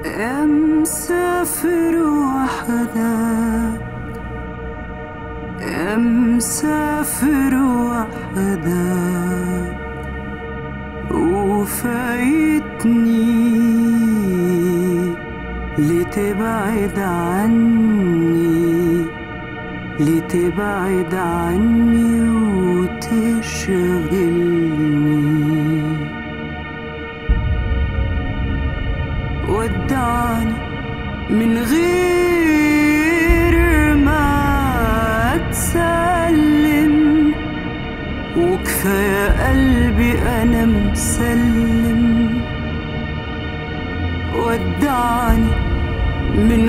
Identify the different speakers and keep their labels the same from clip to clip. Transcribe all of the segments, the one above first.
Speaker 1: يا مسافر وحدك يا مسافر وحدك وفايتني لتبعد عني لتبعد عني وتشغلني ودعني من غير ما تسلم وكفاية قلبي أنا مسلم ودعني من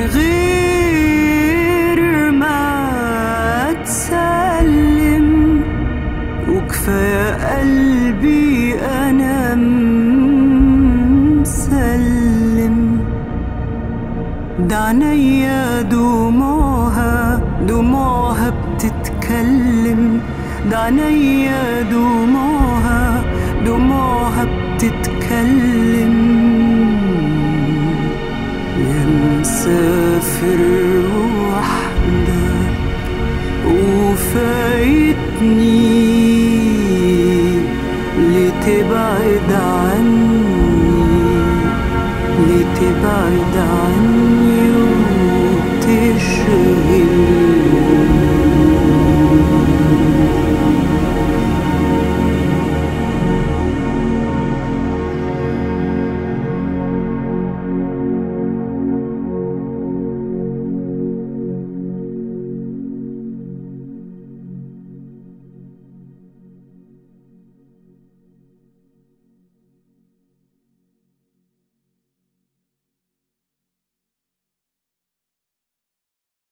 Speaker 1: غير ما تسلم وكفاية قلبي أنا مسلم دعنيا دموعها دموعها بتتكلم دعنيا دموعها دموعها بتتكلم يا مسافر وحدك وفايتني لتبعد عني لتبعد عني وتشغلني